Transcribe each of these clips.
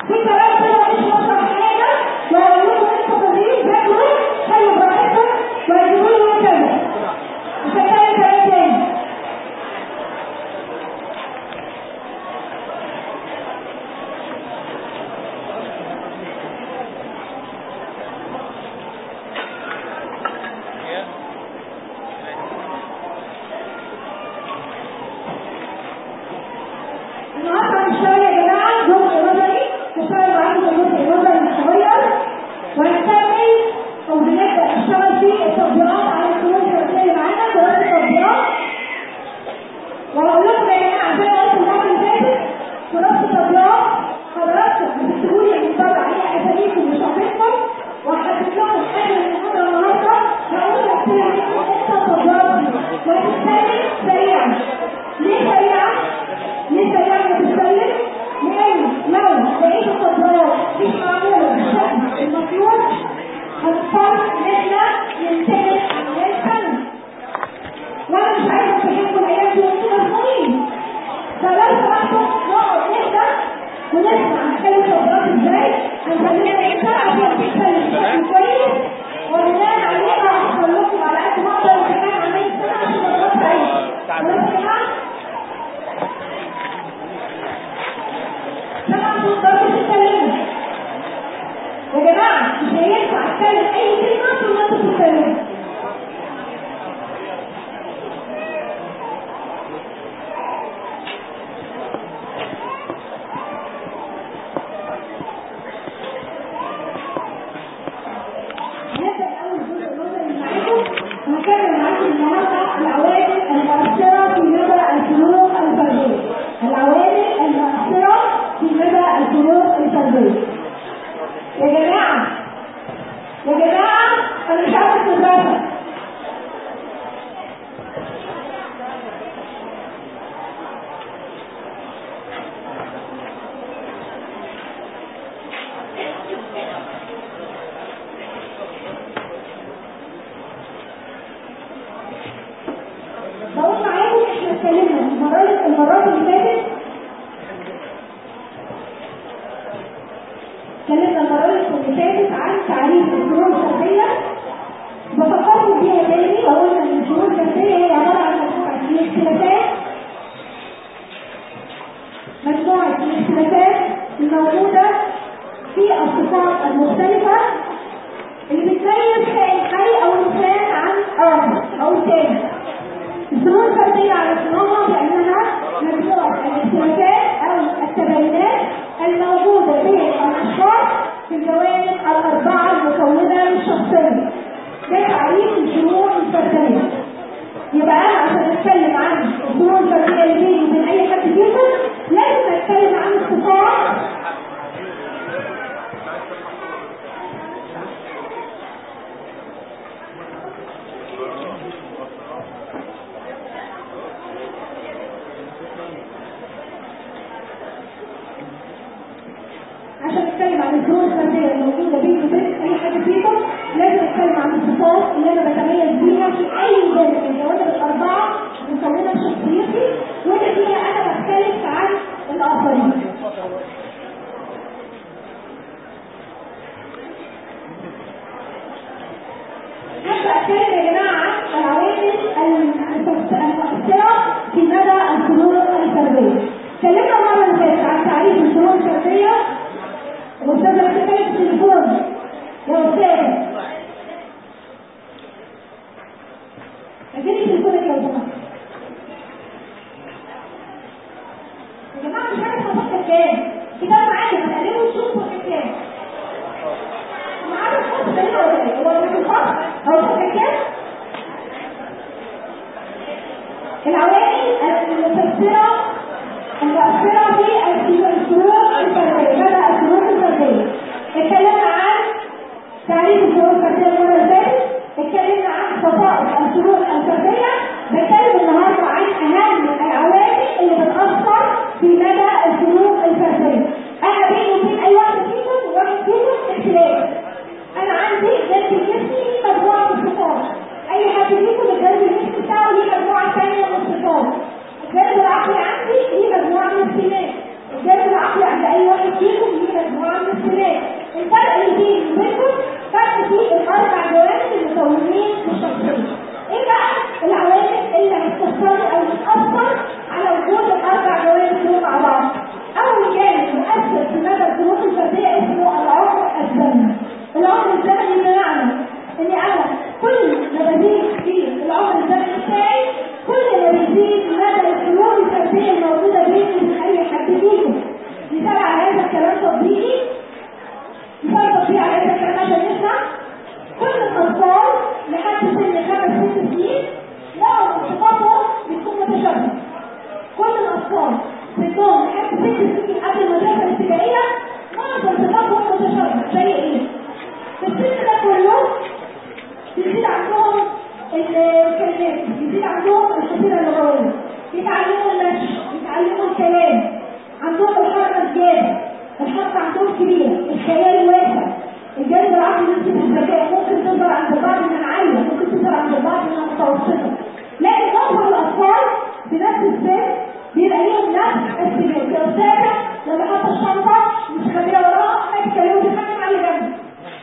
الجانب العقلي عندي ليه مجموعة من السمات الجانب العقلي عند أي واحد فيكم ليه مجموعة كبيره الخيال واسع الجانب العقلي نسبه الذكاء ممكن تظهر عند البعض انها عاليه ممكن تظهر عند البعض انها متوسطه لكن معظم الاطفال بنفس السن بيبقى ليهم نفس السلوك يا استاذه لما حاطه الشنطه مش خليها وراها ما تتكلموا تتكلم على اللي جنبك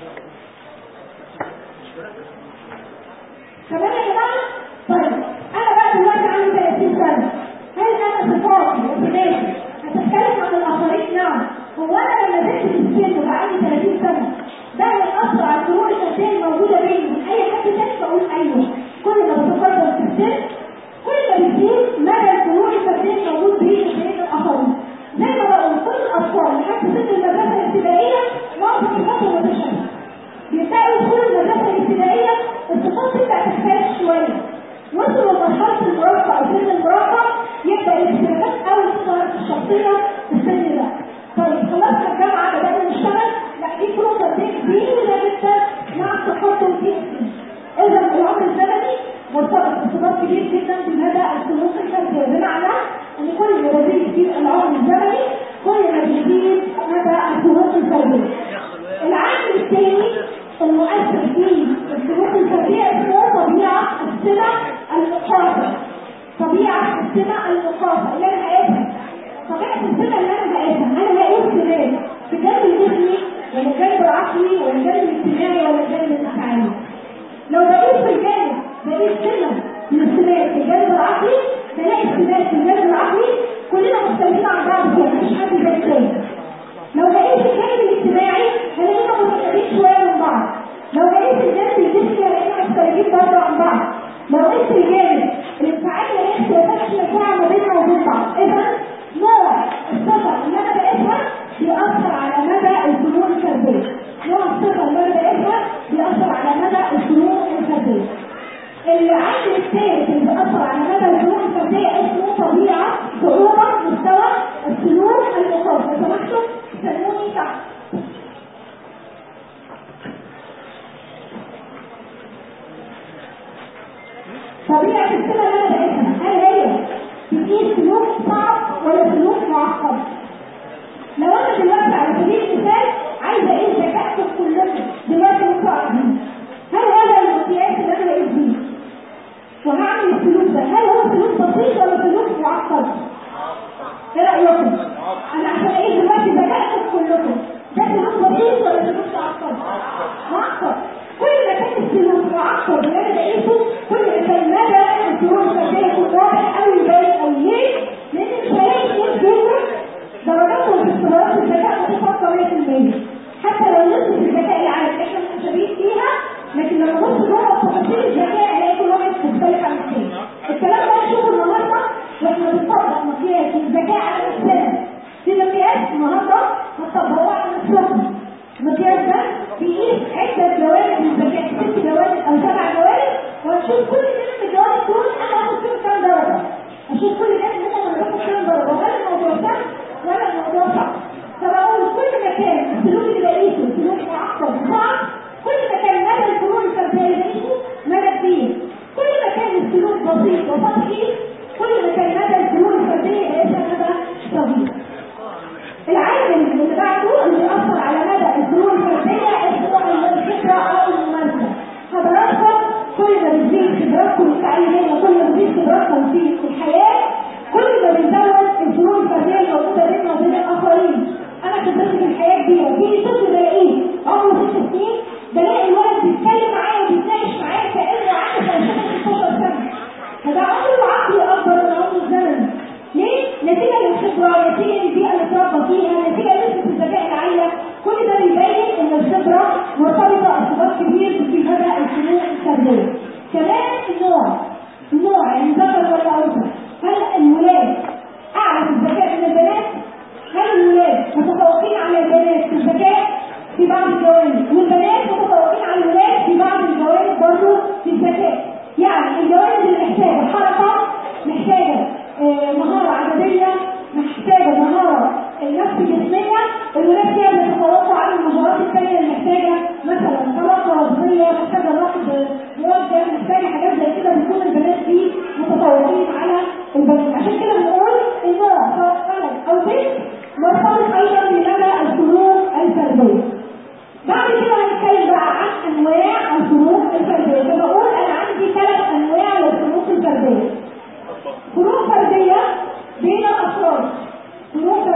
تمام يا جماعه طيب انا بقى دلوقتي عندي 30 سنه هل انا صفاتي وسماتي هتختلف عن الاخرين نعم هو انا لما زدت في السن وبقى عندي 30 سنه ده هيأثر على الفروق الشخصيه الموجوده بيني وبين اي حد تاني بقول ايوه كل ما بتقدم في السن كل ما بيزيد مدى الفروق الشخصيه الموجود بيني وبين الاخرين زي ما بقول كل الاطفال لحد سن المدرسه الابتدائيه معظم صفاتهم متشابهه بيبداوا يدخلوا المدرسه الابتدائيه الصفات تبدا تختلف شويه وصلوا لمرحله المراهقه او سن المراهقه يبدا الاختلافات او تظهر في الشخصيه في السن ده طيب خلصنا الجامعه بدانا نشتغل لا دي فروق قد ايه كبيره جدا مع التقدم في السن اذا العمر الزمني مرتبط ارتباط كبير جدا بمدى السلوك الفردي بمعنى ان كل ما بيزيد في العمر الزمني كل ما بيزيد مدى السلوك الفردي العامل الثاني المؤثر في السلوك الفردية اسمه طبيعة السمع المقاطع طبيعة السمع المقاطع اللي انا هقيسها طبيعة السمع اللي انا هقيسها انا هقيس سمات في الجانب الجسمي ولا الجانب العقلي ولا الجانب الاجتماعي ولا الجانب الافعالي لو بقيس في الجانب بقيس سمة من السمات في الجانب العقلي بلاقي السمات في الجانب العقلي كلنا مختلفين عن بعض فيها مفيش حد زي التاني لو بقيت الجانب الاجتماعي هلاقينا مختلفين شويه من بعض لو بقيت الجانب الجسمي هلاقينا مختلفين برضه عن بعض لو بقيت الجانب الانفعالي هلاقي اختلافات شاسعه ما بيننا وبين بعض اذا نوع الصفه اللي انا بقيتها بيأثر على مدى الفنون الفرديه نوع الصفه اللي انا بقيتها بيأثر على مدى الفنون الفرديه العامل الثالث اللي بيأثر على مدى الفنون الفرديه اسمه طبيعه صعوبه مستوى السلوك المقاوم لو سمحتوا سموني تحت طبيعة السنة اللي أنا بقيتها هل هي بتقيس سلوك صعب ولا سلوك معقد؟ لو أنا دلوقتي على سبيل المثال عايزة أقيس ذكائكم كلكم دلوقتي وأنتوا قاعدين هل هذا المقياس اللي أنا بقيس بيه وهعمل السلوك ده هل هو سلوك بسيط ولا سلوك معقد؟ ايه رأيكم؟ انا عشان ايه دلوقتي ذكائكم كلكم ده سلوك بسيط ولا سلوك معقد؟ معقد كل ما كان السلوك معقد اللي انا بقيسه كل ما كان مدى السلوك الفرديه يكون واضح قوي باين قوي ليه؟ لان مش هلاقي اثنين دول درجاتهم في اختبارات الذكاء متفوقه 100% حتى لو نسبه الذكاء العام احنا متشابهين فيها لكن لما نبص جوه تفاصيل الذكاء هلاقي كل واحد مختلف عن الثاني الكلام ده هنشوفه النهارده واحنا بنطبق مقياس الذكاء على نفسنا في مقياس النهارده هنطبقه على نفسنا المقياس ده بيقيس عدة جوانب من الذكاء ست جوانب أو سبع جوانب وهنشوف كل جانب من الجوانب دول أنا هاخد فيهم كام درجة أشوف كل جانب منهم أنا باخد كام درجة وهل الموضوع سهل ولا الموضوع صعب فبقول كل ما كان السلوك اللي بقيسه سلوك معقد صعب كل ما كان مدى الفروق الفردية اللي بقيسه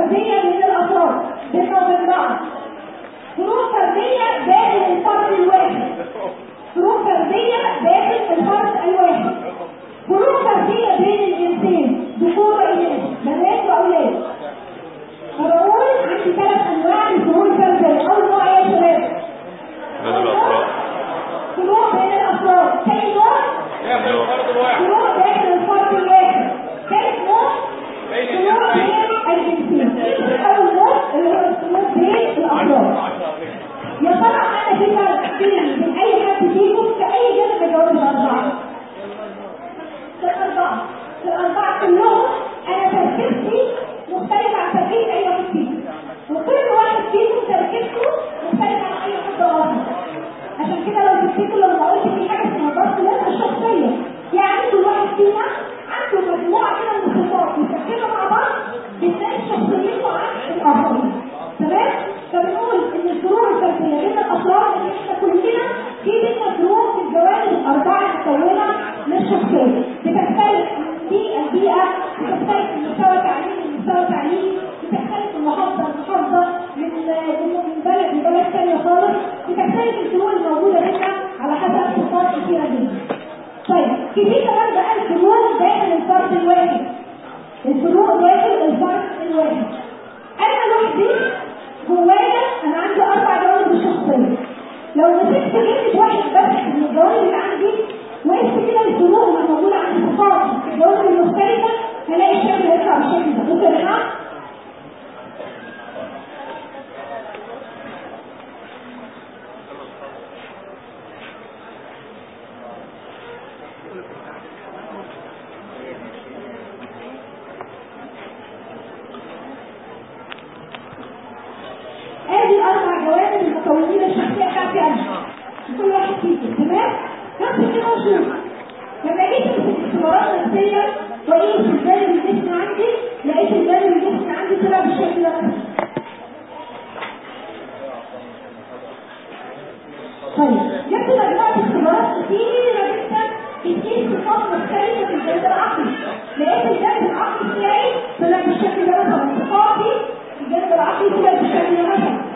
فرديه بين الافراد بيننا وبين بعض فروق فرديه داخل الفرد الواحد فروق فرديه داخل الفرد الواحد فروق فرديه بين الانسان ذكور واناث بنات واولاد فبقول عندي ثلاث انواع للفروق الفرديه اول نوع ايه يا شباب؟ بين الافراد فروق بين الافراد ثاني نوع فروق داخل الفرد الواحد ثالث نوع فروق بين الجنسين اول نوع اللي هو الفروق بين الافراد يا ترى انا في فرق بين بين اي حد فيكم في اي جانب من الجوانب الاربعه في الاربعه في الاربعه كلهم انا تركيبتي مختلفه عن تركيب اي واحد فيكم وكل واحد فيكم تركيبته مختلفه عن اي حد اخر عشان كده لو تفتكروا لما قلت في حاجه اسمها ضغط الوضع الشخصيه يعني كل واحد فينا عنده مجموعه كده من الصفات متركبه مع بعض بتلاقي شخصيته عن الاخرين تمام فبنقول ان الفروق الفرديه بين الافراد ان احنا كلنا في بينا فروق في الجوانب الاربعه المكونه للشخصيه بتختلف من بيئه لبيئه بتختلف من مستوى تعليمي لمستوى تعليمي بتختلف من محافظه لمحافظه من من بلد لبلد ثانيه خالص بتختلف الفروق الموجوده بينا على حسب صفات كثيره جدا طيب كتير كمان بقى الفروق داخل الفرد الواحد الفروق داخل الفرد الواحد انا لوحدي جوايا انا عندي اربع جوانب الشخصيه لو مسكت جانب واحد بس من الجوانب اللي عندي وقفت كده الفروق اللي موجوده عند صفات الجوانب المختلفه هلاقي الشكل هيطلع بالشكل ده ممكن يا جماعه ادي اربع جوانب المكونين الشخصيه بتاعتي انا كل واحد فيكم تمام نفس كده وشوف لما جيت امسك اختبارات نفسيه واقيس الجانب الجسمي عندي لقيت الجانب الجسمي عندي طلع بالشكل ده طيب جبت مجموعه اختبارات كتيره جدا بتقيس صفات مختلفه في الجانب العقلي لقيت الجانب العقلي بتاعي طلع بالشكل ده مثلا صفاتي الجانب العقلي طلع بالشكل ده مثلا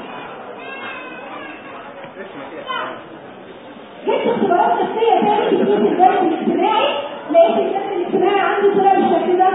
جبت اختبارات نفسيه تاني بتقيس الجانب الاجتماعي لقيت الجانب الاجتماعي عندي طلع بالشكل ده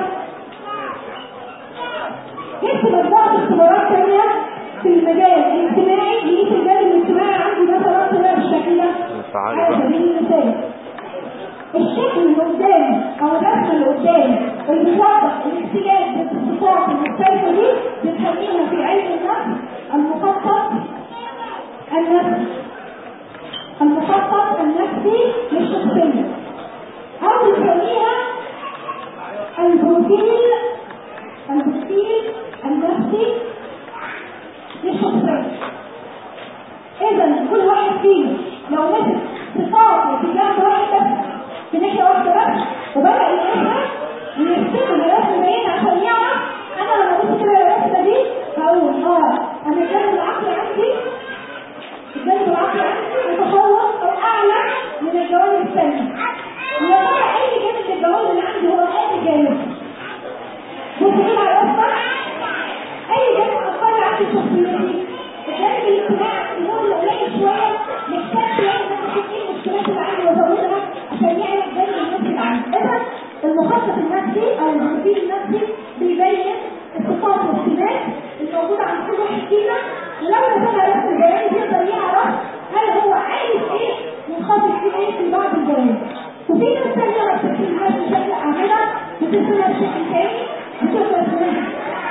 جبت مجموعه اختبارات تانيه في المجال الاجتماعي لقيت الجانب الاجتماعي عندي مثلا طلع بالشكل ده انفعالي على بقى سبيل المثال الشكل اللي قدامي او الرسمه اللي قدامي اللي بتوضح الاختلاف بين الصفات المختلفه دي بنسميها في علم النفس المخطط النفسي المخطط النفسي للشخصيه او بنسميها البروفيل البروفيل النفسي للشخصيه اذا كل واحد فينا لو مسك صفات في جنب واحد بس في ناحيه واحده بس وبدا يقيسها ويرسم الرسم بعيد عشان يعرف انا لما ابص كده الرسمه دي هقول اه انا الجانب العقلي عندي الجانب العقلي عندي متفوق او اعلى من الجوانب الثانيه ويا ترى اي جانب من الجوانب اللي عندي هو اي جانب بص كده على الرسمه اي جانب اقل عندي شخصيتي الجانب الاجتماعي عندي هو اللي قليل شويه محتاج شويه ان انا اشوف ايه المشكلات اللي عندي وازودها عشان يعرف الجانب النفسي اللي عندي اذا المخطط النفسي او البروفيل النفسي بيبين الصفات والسمات الموجوده عند كل واحد فينا ولما تبقى رسم الجوانب يقدر يعرف هل هو عايز ايه منخفض فيه ايه في بعض الجوانب وفي ناس ثانيه ما بترسمهاش بشكل اعمده بترسمها بشكل تاني بتبقى رسمها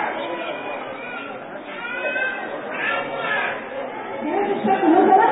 بهذا الشكل مثلا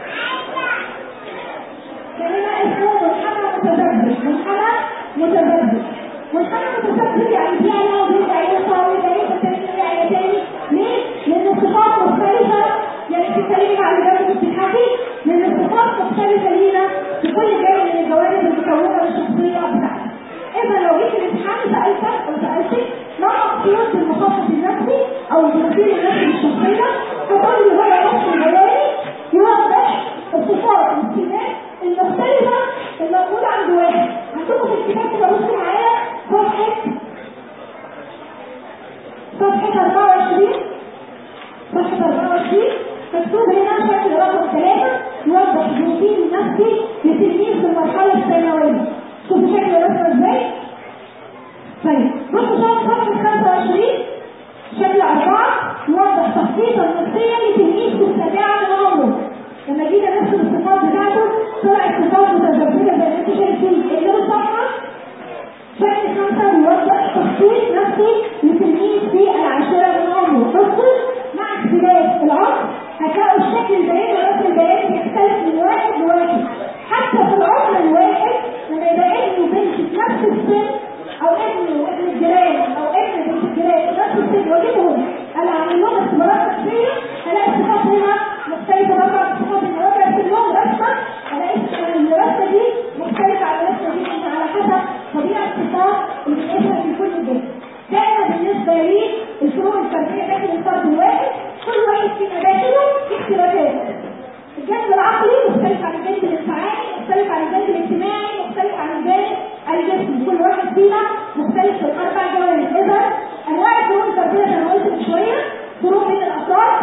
كلمة اسمه منحنى متذبذب منحنى متذبذب منحنى متذبذب يعني بيعلى وبيرجع يوصل ويرجع يوصل تاني يرجع تاني ليه؟ لأن الصفات مختلفة يعني بتتكلمي على الجانب الصحي لأن الصفات مختلفة لينا في كل جانب من الجوانب المكونة للشخصية بتاعتنا إذا لو جيت الامتحان سألتك أو سألتك ما مقصود بالمخطط النفسي أو التفكير النفسي للشخصية فقل لي هو نفس البياني يوضح الصفات والسمات المختلفة الموجودة عند واحد عندكم في الكتاب كده بصوا معايا صفحة صفحة 24 صفحة 24 مكتوب هنا شكل رقم ثلاثة يوضح الروتين النفسي لتلميذ في المرحلة الثانوية شوفوا شكل الرسمة ازاي؟ طيب بصوا شوف صفحة 25 شكل أربعة يوضح تخطيطا نفسيا لتلميذ في السابعة من عمره لما جينا نفس الصفات بتاعته طلعت صفات متذبذبة زي ما انتم شايفين اقلبوا الصفحة شكل خمسة بيوضح تخطيط نفسي لتلميذ في العاشرة من عمره بصوا مع اختلاف العمر هتلاقوا الشكل البياني والرسم البياني بيختلف من واحد لواحد حتى في العمر الواحد لما يبقى ابنه وبنت في نفس السن او ابن وابن الجيران او ابن بنت الجيران في نفس السن واجيبهم انا اعمل لهم اختبارات نفسيه هلاقي الصفات هنا مختلفه بقى عن الصفات اللي هو برسم لهم رسمه هلاقي الرسمه دي مختلفه عن الرسمه دي على حسب طبيعه الصفات اللي بنقيسها في كل جسم دايما بالنسبه لي الفروق الفرديه داخل الفرد الواحد كل واحد فينا داخله في اختلافات الجانب العقلي مختلف عن الجانب الانفعالي مختلف عن الجانب الاجتماعي مختلف عن الجانب الجسمي كل واحد فينا مختلف في الاربع جوانب اذا انواع الفروق الفرديه زي ما قلت من شويه فروق بين الافراد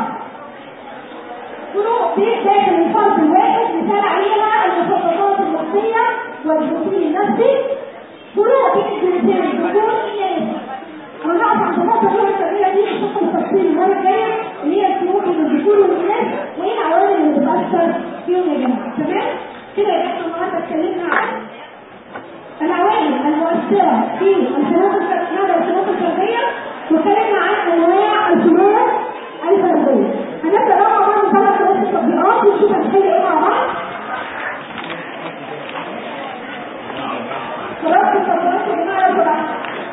فروق في داخل الفرد الواحد مثال عليها المخططات النفسيه والروتين النفسي فروق بين الجنسين الذكور والاناث انا هقف عند النقطه دي والتغيير دي هشوفها بالتفصيل المره الجايه اللي هي الفروق بين الذكور والاناث وايه العوامل اللي بتاثر فيهم يا جماعه تمام كده يبقى احنا النهارده اتكلمنا عن العوامل المؤثره في الفروق الفرديه الفروق الفرديه واتكلمنا عن انواع الفروق الفرديه هنبدا بقى مع بعض نطلع ثلاث تطبيقات ونشوف هنحل ايه مع بعض خلاص التطبيقات يا جماعه بسرعه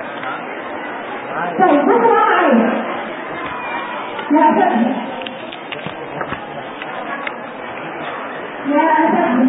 طيب مثلا معايا يا أساتذة يا أساتذة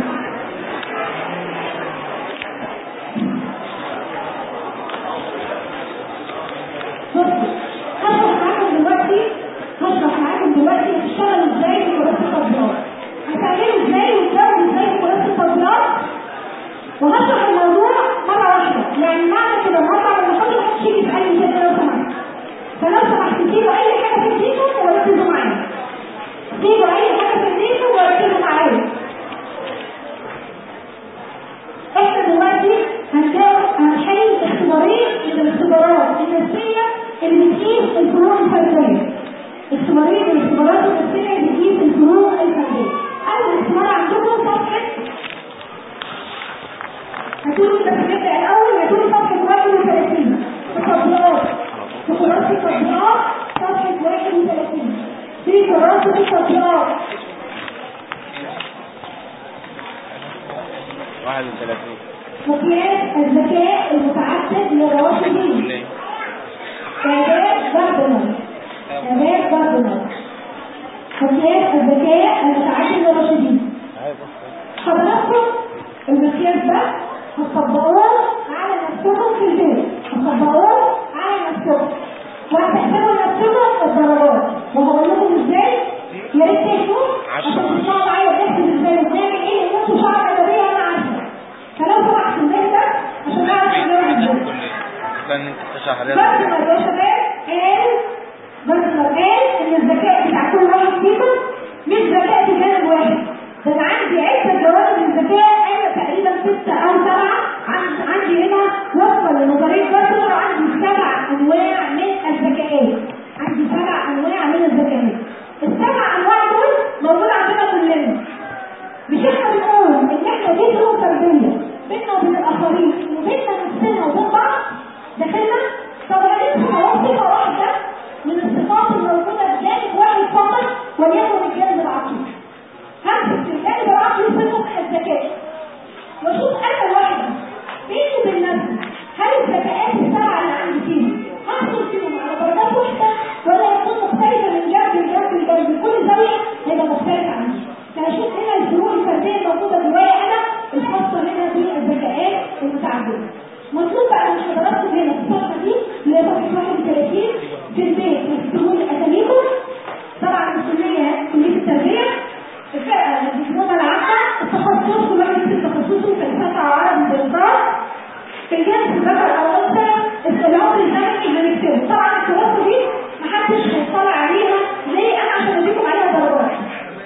بصوا هشرح معاكم دلوقتي هشرح معاكم دلوقتي هتشتغلوا ازاي في كورس التطبيقات هتعملوا ازاي وتجاوبوا ازاي في كورس التطبيقات وهشرح الموضوع مرة واحدة يعني معنى كده مرة لما كل واحد يجي يسألني كده لو سمحت فلو سمحت سيبوا أي حاجة في ايديكم وركزوا معايا سيبوا أي حاجة في ايديكم وركزوا معايا احنا دلوقتي هنجاوب هنحل اختبارين من الاختبارات النفسية اللي بتقيس الفروق الفردية اختبارين من الاختبارات النفسية اللي بتقيس الفروق الفردية أول اختبار عندكم صفحة هتقولوا بس نبدأ الأول هتقولوا صفحة 31 التطبيقات في كراسة التطبيقات صفحة 31 في كراسة التطبيقات 31 مقياس الذكاء المتعدد للراشدين آداب جاردنر آداب جاردنر مقياس الذكاء المتعدد للراشدين حضراتكم المقياس ده هتطبقوه على نفسكم في البيت هتطبقوه على نفسكم وهتحسبوا لنفسكم الدرجات وهقول لكم ازاي يا ريت تكتبوا عشان تطلعوا معايا تحسب ازاي وبنعمل ايه لان انتوا شعر ادبيه وانا عارفه فلو سمحت نهدى عشان نعرف نجاوب ازاي استنى انت تشرح لنا جارتنر يا شباب قال جارتنر قال ان الذكاء بتاع كل واحد فيكم مش ذكاء في جانب واحد ده انا عندي عده جوانب من الذكاء انا تقريبا ستة او سبعة عن- عندي هنا وفقا لنظرية جارتنر عندي سبع انواع من الذكاءات عندي سبع انواع من الذكاءات السبع انواع دول موجودة عندنا كلنا مش احنا بنقول ان احنا دي فروق فرديه بيننا وبين الاخرين وبيننا نفسنا وبين بعض داخلنا طب هنمسك اهو صفه واحده من الصفات الموجوده في جانب واحد فقط وليكن الجانب العقلي همسك في الجانب العقلي صفه الذكاء واشوف انا الواحده بيني وبين نفسي هل الذكاءات السبعه اللي عندي فيهم هحصل فيهم على درجات واحده ولا هتكون مختلفه من جنب لجنب لجنب كل زاويه هيبقى مختلف عندي فاشوف هنا الفروق الفرديه الموجوده جوايا انا الخاصه هنا بالذكاءات المتعدده مطلوب بقى من حضراتكم هنا في الصفحه دي اللي هي صفحه 31 في البيت تكتبوا لي اساميكم طبعا الكليه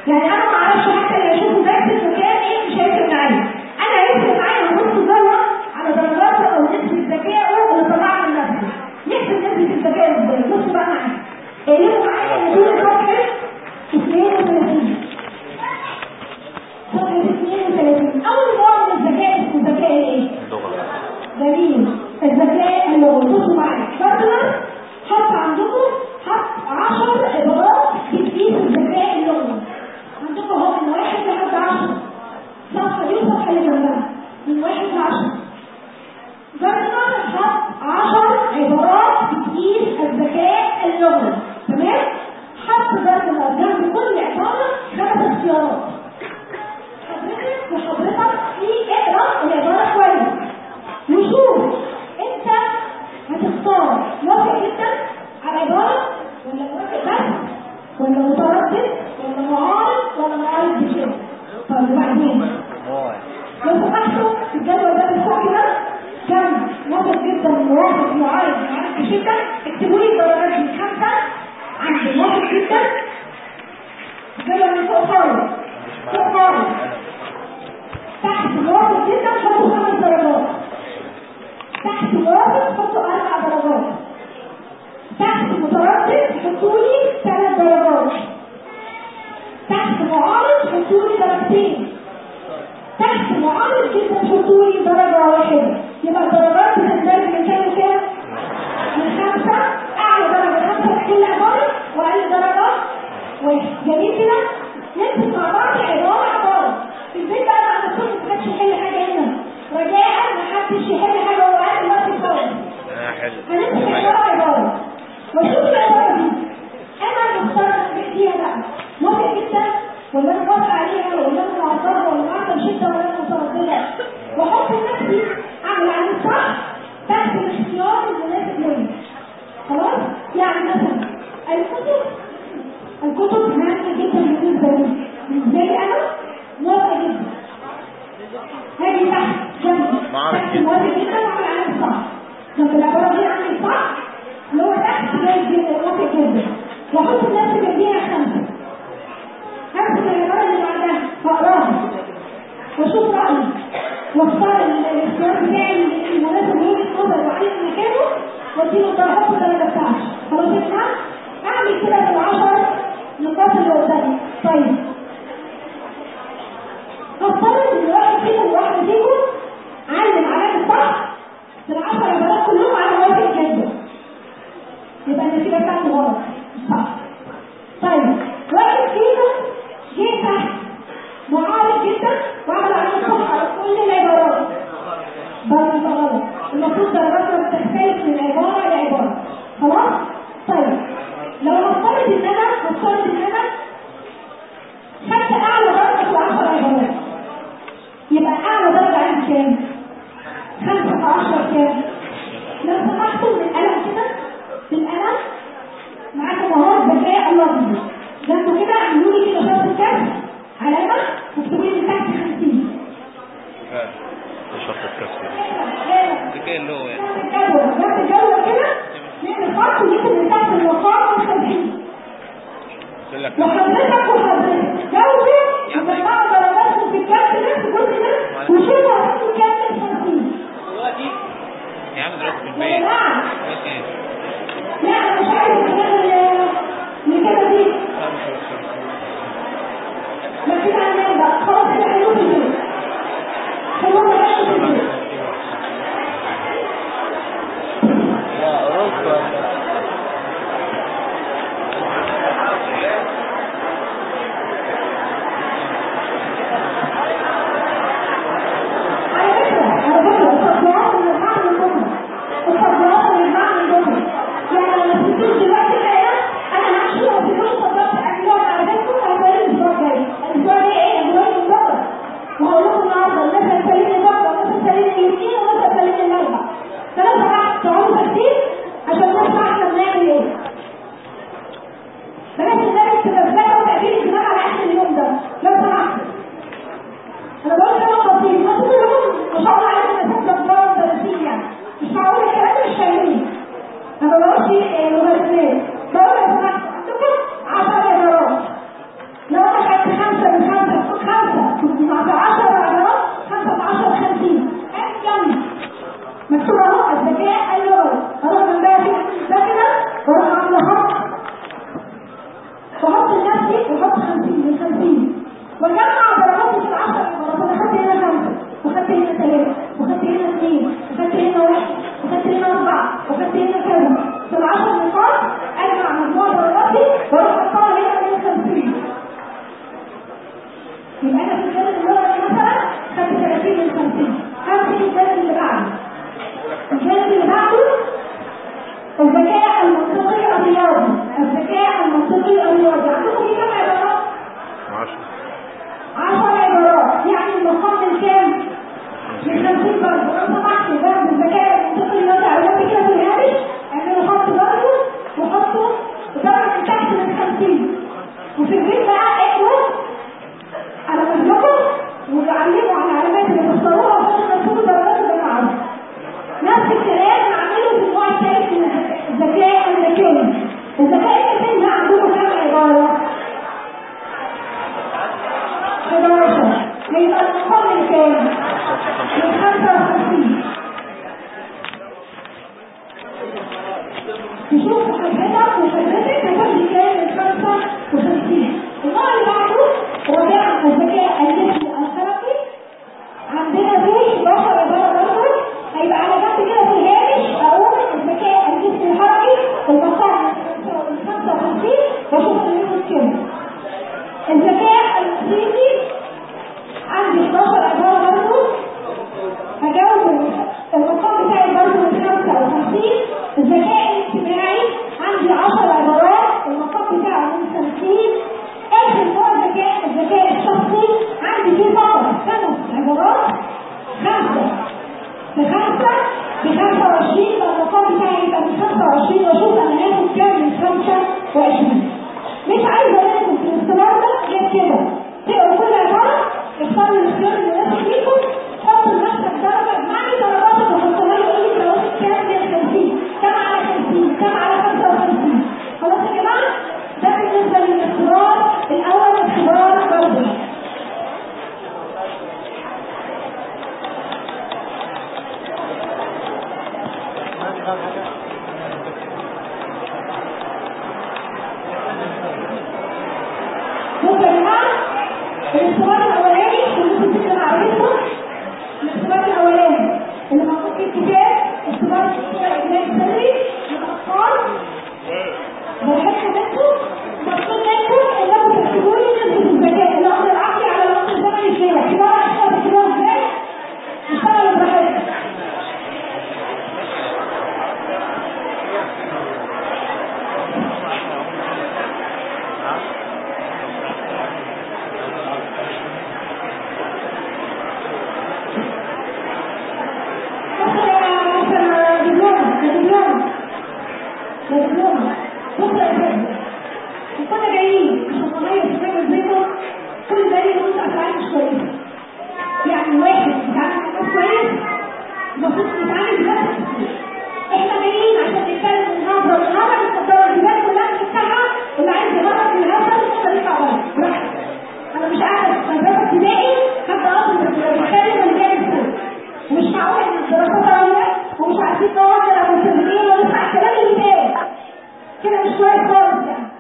يعني انا ما اعرفش حتى اللي اشوفه بس الذكاء ايه مش هيفرق معايا انا هيفرق معايا نص جوه على درجاته او نسبه ذكائه اللي طلعها من نفسه نحسب نسبه الذكاء ازاي بصوا بقى معايا قلبوا معايا نتيجه صفحه 32 صفحه 32 اول نوع من الذكاء اسمه ذكاء ايه؟ اللغة جميل الذكاء اللغوي بصوا معايا مثلا حط عندكم حط 10 عبارات بتقيس الذكاء اللغوي عندكم اهو من واحد لحد 10 صفحه دي والصفحه اللي جنبها من واحد ل 10 جربنا حط 10 عبارات بتقيس الذكاء اللغوي تمام؟ حط جربنا جنب كل عباره خمس اختيارات حضرتك وحضرتك في اقرا العباره كويس وشوف انت هتختار موافق جدا على عباره ولا موافق بس ولا متردد ولا معارض ولا معارض بشده طيب وبعدين موعد لو سمحتوا في الجدول ده بتاع كده كم موافق جدا موافق معارض معارض بشده اكتبوا لي الدرجات دي خمسه عند موافق جدا الجدول من فوق خالص فوق خالص تحت موافق جدا حطوا خمس درجات تحت موافق حطوا اربع درجات تحت متردد حطوا لي ثلاث درجات تحت معارض حطوا لي درجتين تحت معارض جدا حطوا لي درجة واحدة يبقى الدرجات بتندرج من كام لكام؟ من خمسة أعلى درجة خمسة في كل عبارة وأقل درجة واحد جميل كده؟ نمسك مع بعض عبارة عبارة البيت بقى ما عندكوش محدش يحل حاجة هنا رجاء محدش يحل حاجة وهو قاعد دلوقتي خالص انا حل هنمسك عبارة عبارة واشوف العبارة دي انا مختار فيها بقى موافق جدا ولا انا موافق عليها ولا انا معترضة ولا معترضة بشدة ولا انا مترددة واحط لنفسي اعمل عليه صح تحت الاختيار المناسب ليا خلاص يعني مثلا الكتب الكتب هامة جدا بالنسبة لي بالنسبة لي انا موافقة جدا هاجي تحت جنبي معارض تحت جدا. موافق جدا واعمل عليه صح جنب العبارة دي اعمل صح اللي هو تحت جاي جدا موافق جدا واحط لنفسي جنبيها خمسة همسك العبارة اللي بعدها فاقراها واشوف رأيي واختار ال- الاختيار بتاعي المناسب لوجهة نظري وعليه مكانه واديله الدرجات الدرجة بتاعتي خلاص يا جماعة اعمل كده بالعشر نقاط اللي قدامي طيب هفترض ان واحد فيكم وواحدة فيكم علم علامة صح في العشر عبارات كلهم على موافق جدا يبقى النتيجة بتاعته غلط مش صح طيب واحد فيهم جه تحت معارض جدا وعمل عليه صح على كل العبارات برضه ده غلط المفروض درجاتنا بتختلف من عبارة لعبارة خلاص؟ طيب لو نفترض ان انا نفترض ان انا خدت اعلى درجة في العشر عبارات يبقى اعلى درجة عندي كام؟ خمسة في عشرة كام؟ لو سمحتوا بالقلم كده بالقلم معاكم اهو ذكاء الله يهديك جنبه كده اعملوا لي كده شرط الكسر علامة واكتبوا لي من تحت 50 شرط الكسر ذكاء اللغة يعني نفس الجدول نفس الجدول كده نعمل خط ونكتب من تحت الوقار والخمسين يقول لك وحضرتك وحضرتك جاوبوا وجمعوا درجاتكم في الجنب ده في الجزء ده وشوفوا هتاخدوا كام من 50 يا عم دلوقتي في يا البيت جماعة دلوقتي ايه؟ لا انا مش عايز الكلام اللي اللي كده دي ما كده عندنا بقى خلاص احنا حلوه في البيت حلوه في البيت يا اوروبا على فكرة على فكرة التطبيقات اللي بنعمل بكرة التطبيقات اللي بنعمل بكرة يعني لما تجيش دلوقتي الحقيقة أنا همشي وأسيب لكم تطبيقات تعملوها على فكرة هتلاقي الأسبوع الجاي الأسبوع الجاي إيه؟ أسبوع المذاكرة وهقول لكم النهاردة الناس هتسلمني بكرة والناس هتسلمني الاثنين والناس هتسلمني الأربع ثلاثة بقى تقعدوا ساكتين عشان نسمع احنا بنعمل إيه بلاش الناس تبقى بتذاكر وتأجيل الدماغ على آخر اليوم ده لو سمحتوا انا بقول كلام بسيط ما كلهم ما شاء الله عليكم اساتذه كبار مدرسين يعني مش معقول الكلام ده مش فاهمين انا ما بقولش لوغاريتمات بقول لو سمحت عندكم 10 عبارات لو انا خدت من 50 وجمع درجات في العشر عبارات انا خدت هنا خمسه وخدت هنا ثلاثه وخدت هنا اثنين وخدت هنا واحد وخدت هنا اربعه وخدت هنا كذا في العشر نقاط اجمع مجموع درجاتي واروح احطها هنا من 50 يبقى انا في الجانب الاول مثلا خدت 30 من 50 هاخد الجانب اللي بعده الجانب اللي بعده الذكاء المنطقي الرياضي الذكاء المنطقي الرياضي عندكم ايه كام عبارات؟ 10 عبارات يعني المقام الكام؟ من 50 برضه لو سمحت ده الذكاء المنطقي الرياضي عرفتي كده في الهامش اعملوا خط برضه وحطوا درجه من تحت من 50 وفي البيت بقى اقروا على مهلكم وعلموا على العلامات اللي تختاروها عشان تكتبوا درجات بالمعروف نفس الكلام نعمله في النوع الثالث من الذكاء الذكي الذكاء الذكي ده عندكم كام عبارة؟ 11 هيبقى المقام الكام؟ من 55 تشوف حضرتك وحضرتك هتاخدي كام من 55 النوع اللي بعده هو بيعمل الذكاء الذكي الشرفي عندنا فيه 11 عبارة برضه هيبقى على جنب كده في الهامش اقول الذكاء الجسمي الحركي المقام من 55 واشوف منه كام الذكاء الموسيقي عندي 11 عبارة برضه هجاوب المقام بتاعي برضه من 55 الذكاء الاجتماعي عندي 10 عبارات المقام بتاعه من 50 اخر نوع ذكاء الذكاء الشخصي عندي فيه فقط خمس عبارات خمسة بخمسة بخمسة وعشرين لو المقام بتاعي يبقى من خمسة وعشرين واشوف انا هاخد كام من خمسة وعشرين مش عايزة منكم في الاختبار ده غير كده تقروا كل عبارة اختاروا الاختيار المناسب ليكم حطوا لنفسك درجة اجمعي درجاتك وحطوها لي قولي انت واخد كام من 50 كام على 50 كام على 55 خلاص يا جماعة ده بالنسبة للاختبار الأول اختبار برضه بصوا يا جماعة الاختبار الأولاني كلكم كده عارفينه الاختبار الأولاني اللي موجود في الكتاب اختبار الدكتور إجلال السري للأطفال بحب منكم مطلوب منكم انكم تكتبوا لي نسبة الذكاء الأمر العقلي على الأمر الزمني ازاي احتمال أشهر تكتبوها ازاي اشتغلوا براحتكم كنا جايين عشان نغير في فكرة بيتهم كل ده ليه نقطة أفعال مش كويسة يعني واحد بيتعامل مع ناس كويس المفروض نتعامل بنفس احنا جايين عشان نتكلم النهارده والنهارده المقدرة الجبال كلها بتفتحها اللي عايز يغرق من الهبل ممكن يطلع بره براحته انا مش قاعدة في مدرسة ابتدائي حتى اصلا بتكلم اللي جاي الفوق ومش معقول ان الدراسات عالية ومش عارفين نقعد على ملتزمين ونسمع الكلام اللي بيتقال كده مش كويس خالص يعني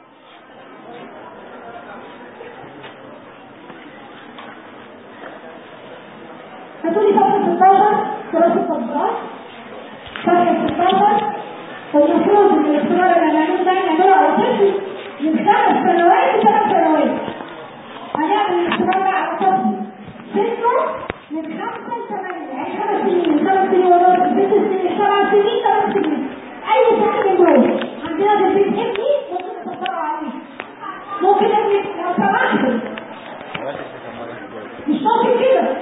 هتقولي صفحة 16 دراسة تطبيقات صفحة 16 المفروض ان الاختبار اللي هنعمله ده نعمله على طفل من خمس سنوات لثلاث سنوات هنعمل الاختبار ده على طفل سنه من خمسة لثمانية يعني خمس سنين خمس سنين ونص ست سنين سبع سنين ثمان سنين أي سنة من دول عندنا في البيت ابني ممكن نطبقه عليه ممكن ابني لو سمحت مش ممكن كده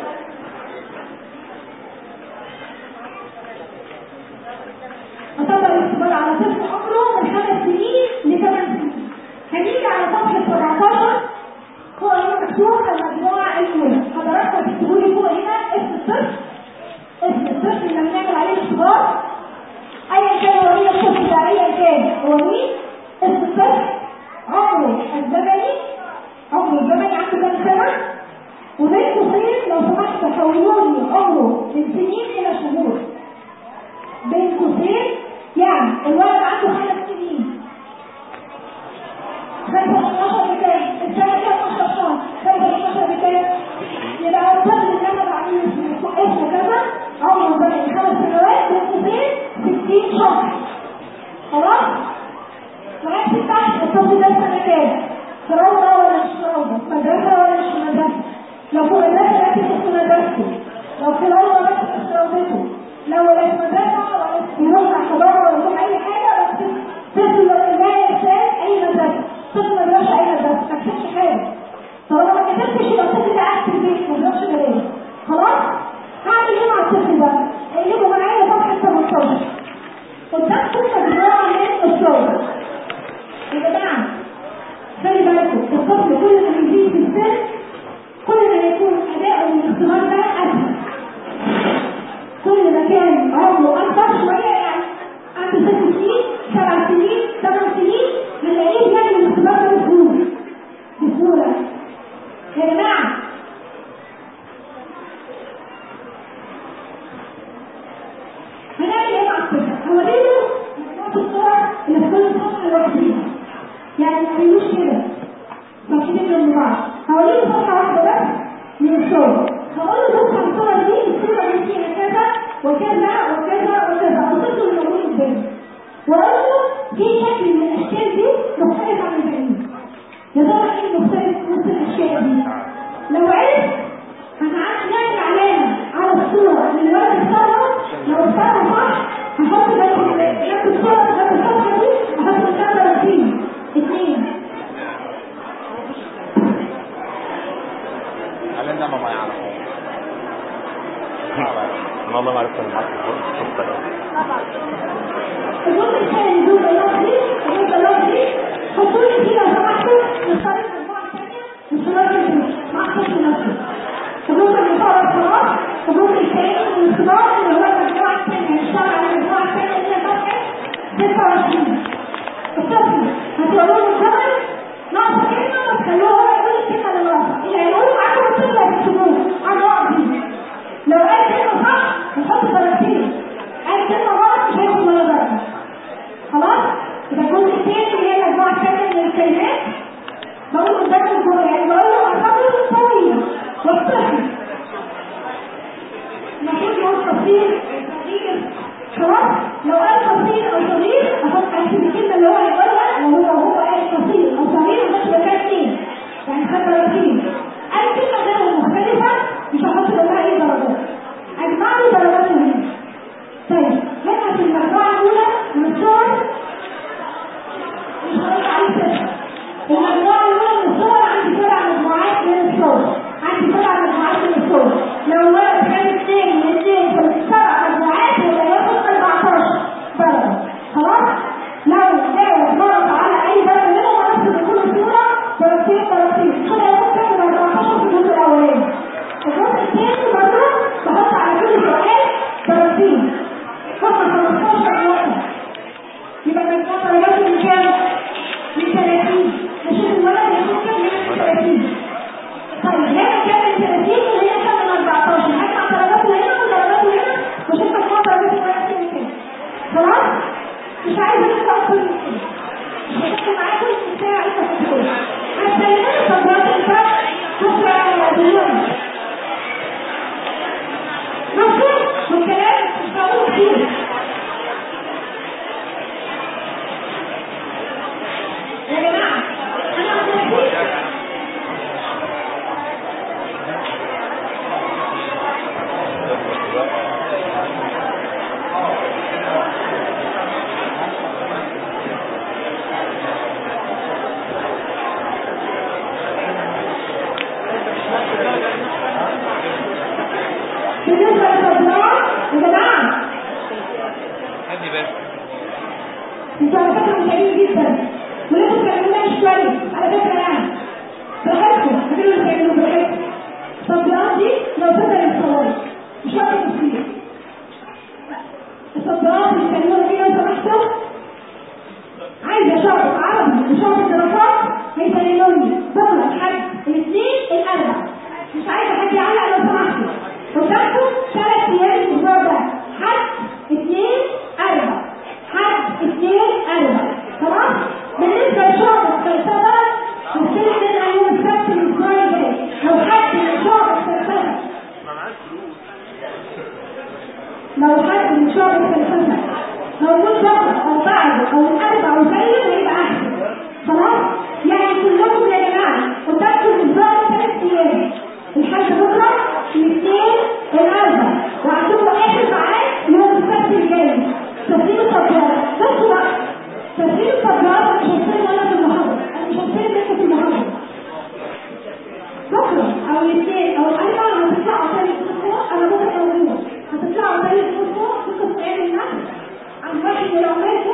أطبق الاختبار على طفل عمره من خمس سنين لثمان سنين هنيجي على صفحة 17 فوق هنا مكتوب المجموعة الأولى حضراتكم تكتبوا لي فوق هنا اسم الطفل اسم الطفل اللي هنعمل عليه الاختبار أيا كان هو مين الطفل ده أيا كان هو مين اسم الطفل عمره الزمني عمره الزمني عنده كام سنة وبين قوسين لو سمحت حولوا لي عمره من سنين إلى شهور بين قوسين يعني الولد عنده خمس سنين خمسة 12 بكام؟ السنة 30 شهر خلاص لغايه تحت الطفل ده سنه كام في روضه ولا مش في روضه مدرسه ولا مش في مدرسه لو في مدرسه لكن مش في مدرسته لو في روضه بس مش في روضته لو لا في مدرسه ولا بيروح على حضانه ولا بيروح اي حاجه بس طفل لا يحتاج اي مدرسه طفل ما بيروحش اي مدرسه ما كتبش حاجه طالما ما كتبتش يبقى الطفل ده قاعد في البيت ما بيروحش مدرسه خلاص هعمل ايه مع الطفل ده؟ اقلبه معايا صفحه 18 قدامكم مجموعه من الصور يا جماعه خلي بالكم الطفل كل ما يزيد في السن كل ما يكون اداؤه للاختبار ده اسهل كل ما كان عمره اكبر شويه يعني عنده ست سنين سبع سنين ثمان سنين بنلاقيه يعمل الاختبار ده بسهوله بسهوله يا جماعه هنعمل ايه مع الطفل؟ هوريله مجموعه الصور اللي في كل صفحه لوحديها يعني ما تعملوش كده ماشيين جنب بعض هوريله صفحه واحده بس من الصور هقول له بص على الصور دي الصوره دي فيها كذا وكذا وكذا وكذا الطفل اللي موجود قدامي واقول له في شكل من الاشكال دي مختلف عن الباقيين يا ترى ايه المختلف وسط الاشياء دي لو عرف هنعمل علامه على الصوره اللي الولد اختارها لو اختارها صح هحط جنب الصوره جنب الصفحه دي هحط قدام 30 اثنين هل انت ما يعرفون انا والله ما عرفت المحط القصه الجزء الثاني الجزء اللفظي الجزء اللفظي حطوا لي كده لو سمحتوا نختار المجموعه الثانيه والصوره مع الطفل نفسه الجزء اللي صار خلاص الجزء الثاني من الاختبار اللي هو المجموعه الثانيه هنشتغل على المجموعه الثانيه اللي هي صفحه 26 الطفل هتقولوا له الجمل ناقصه كلمه وتخلوه هو يقول الكلمه اللي ناقصه اللي هيقولوا معاكم الطفل هتكتبوه على النقط دي لو قال كلمه صح هنحط درجتين قال كلمه غلط مش هياخد ولا درجه خلاص يبقى الجزء الثاني اللي هي المجموعه الثانيه من الكلمات بقول قدام الجمله يعني بقول له الرجل طويل والطفل المفروض يقول قصير صغير خلاص لو قال قصير او صغير احط اكتب الكلمه اللي هو هيقولها وهو هو قال قصير او صغير مش مكان اثنين يعني خد درجتين قال كلمه غير مختلفه مش هحط لها اي درجات اجمع له درجات هنا طيب هنا في المجموعه الاولى من الصور مش هقول عليه كده المجموعه الاولى من الصور عندي سبع مجموعات من الصور عندي سبع مجموعات من الصور لو ولد كان اثنين من اثنين في السبع مجموعات يبقى ياخد 14 درجه خلاص لو جاوب مرض على اي درجه منهم هنفس كل صوره درجتين درجتين كده ياخد كام 14 في الجزء الاولاني الجزء الثاني برضه بحط على كل سؤال درجتين فقط 15 نقطه يبقى مجموع درجاته من كام؟ من 30 نشوف الولد ياخد كام من 30 طيب هنا كام من 30 وهنا كام من 14 هجمع درجاته هنا ودرجاته هنا واشوف مجموع درجاته من كام خلاص؟ مش عايزه لسه اكتر من كده مش هتحكي معاكم الساعه لسه في الدور هتكلموا تطبيقات الفرق بكره باليوم مفهوم والكلام مش هقوله كتير يا جماعه انا متأكد بالنسبه للتطبيقات يا جماعه هدي بس انتوا على فكره متعبين جدا ولازم تعملوها شويه على فكره يعني براحتكم هتقولوا اللي تعملوه براحتكم التطبيقات دي لو تقدر الصواري مش هقدر تصير التطبيقات اللي بتعملوها دي لو سمحتوا عايزه شرط عربي وشرط دراسات هيسلموني بكره الحد الاثنين الاربع مش عايزه حد يعلق لو سمحتوا قدامكم ثلاث ايام الاسبوع ده حد اثنين اربع حد اثنين اربع خلاص بالنسبه لشعب الفلسفه هنستلم منها يوم السبت الاسبوع الجاي لو حد من شعب الفلسفه لو حد من شعب الفلسفه لو او الاثنين او الايمن هتطلعوا تاني فوق فوق انا بكره موجود هتطلعوا تاني فوق فوق في قسم علم النفس عن واحد ولو مات